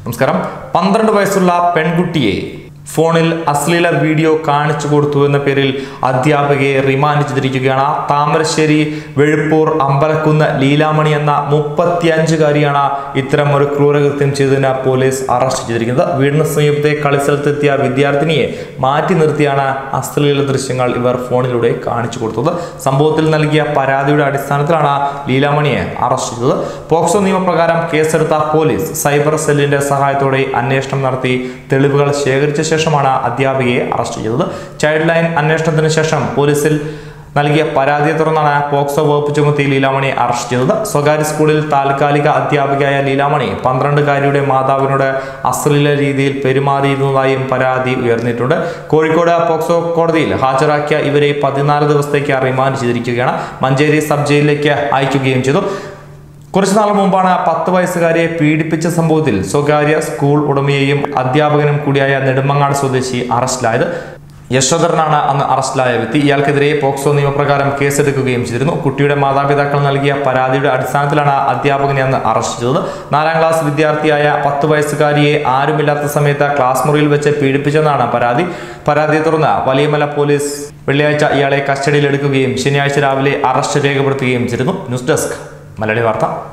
നമസ്കാരം പന്ത്രണ്ട് വയസ്സുള്ള പെൺകുട്ടിയെ ഫോണിൽ അശ്ലീല വീഡിയോ കാണിച്ചു കൊടുത്തു എന്ന പേരിൽ അധ്യാപകയെ റിമാൻഡ് ചെയ്തിരിക്കുകയാണ് താമരശ്ശേരി വെഴുപ്പൂർ അമ്പലക്കുന്ന് ലീലാമണി എന്ന മുപ്പത്തിയഞ്ചുകാരിയാണ് ഇത്തരം ഒരു ക്രൂരകൃത്യം ചെയ്തതിന് പോലീസ് അറസ്റ്റ് ചെയ്തിരിക്കുന്നത് വീടിന് സമീപത്തെ കളിസ്ഥലത്തെത്തിയ വിദ്യാർത്ഥിനിയെ മാറ്റി നിർത്തിയാണ് അശ്ലീല ദൃശ്യങ്ങൾ ഇവർ ഫോണിലൂടെ കാണിച്ചു കൊടുത്തത് സംഭവത്തിൽ നൽകിയ പരാതിയുടെ അടിസ്ഥാനത്തിലാണ് ലീലാമണിയെ അറസ്റ്റ് ചെയ്തത് പോക്സോ നിയമപ്രകാരം കേസെടുത്ത പോലീസ് സൈബർ സെല്ലിന്റെ സഹായത്തോടെ അന്വേഷണം നടത്തി തെളിവുകൾ ശേഖരിച്ച ശേഷമാണ് അധ്യാപികയെ അറസ്റ്റ് ചെയ്തത് ചൈൽഡ് ലൈൻ അന്വേഷണത്തിന് ശേഷം പോലീസിൽ നൽകിയ പരാതിയെ തുടർന്നാണ് പോക്സോ വകുപ്പ് ചുമത്തി ലീലാമണി അറസ്റ്റ് ചെയ്തത് സ്വകാര്യ സ്കൂളിൽ താൽക്കാലിക അധ്യാപികയായ ലീലാമണി പന്ത്രണ്ടുകാരിയുടെ മാതാവിനോട് അശ്ലീല രീതിയിൽ പെരുമാറിയിരുന്നതായും പരാതി ഉയർന്നിട്ടുണ്ട് കോഴിക്കോട് പോക്സോ കോടതിയിൽ ഹാജരാക്കിയ ഇവരെ പതിനാല് ദിവസത്തേക്ക് റിമാൻഡ് ചെയ്തിരിക്കുകയാണ് മഞ്ചേരി സബ് ജയിലിലേക്ക് അയക്കുകയും ചെയ്തു കുറച്ചു നാൾ മുമ്പാണ് പത്ത് വയസ്സുകാരിയെ പീഡിപ്പിച്ച സംഭവത്തിൽ സ്വകാര്യ സ്കൂൾ ഉടമയെയും അധ്യാപകനും കൂടിയായ നെടുമങ്ങാട് സ്വദേശി അറസ്റ്റിലായത് യശോധരനാണ് അന്ന് അറസ്റ്റിലായ വ്യക്തി ഇയാൾക്കെതിരെ പോക്സോ നിയമപ്രകാരം കേസെടുക്കുകയും ചെയ്തിരുന്നു കുട്ടിയുടെ മാതാപിതാക്കൾ നൽകിയ പരാതിയുടെ അടിസ്ഥാനത്തിലാണ് അധ്യാപകനെ അന്ന് അറസ്റ്റ് ചെയ്തത് നാലാം ക്ലാസ് വിദ്യാർത്ഥിയായ പത്ത് വയസ്സുകാരിയെ ആരുമില്ലാത്ത സമയത്ത് ക്ലാസ് മുറിയിൽ വെച്ച് പീഡിപ്പിച്ചെന്നാണ് പരാതി പരാതിയെ തുടർന്ന് വലിയമല പോലീസ് വെള്ളിയാഴ്ച ഇയാളെ കസ്റ്റഡിയിലെടുക്കുകയും ശനിയാഴ്ച രാവിലെ അറസ്റ്റ് രേഖപ്പെടുത്തുകയും ചെയ്തിരുന്നു ന്യൂസ് ഡെസ്ക് മലയാളി വാർത്ത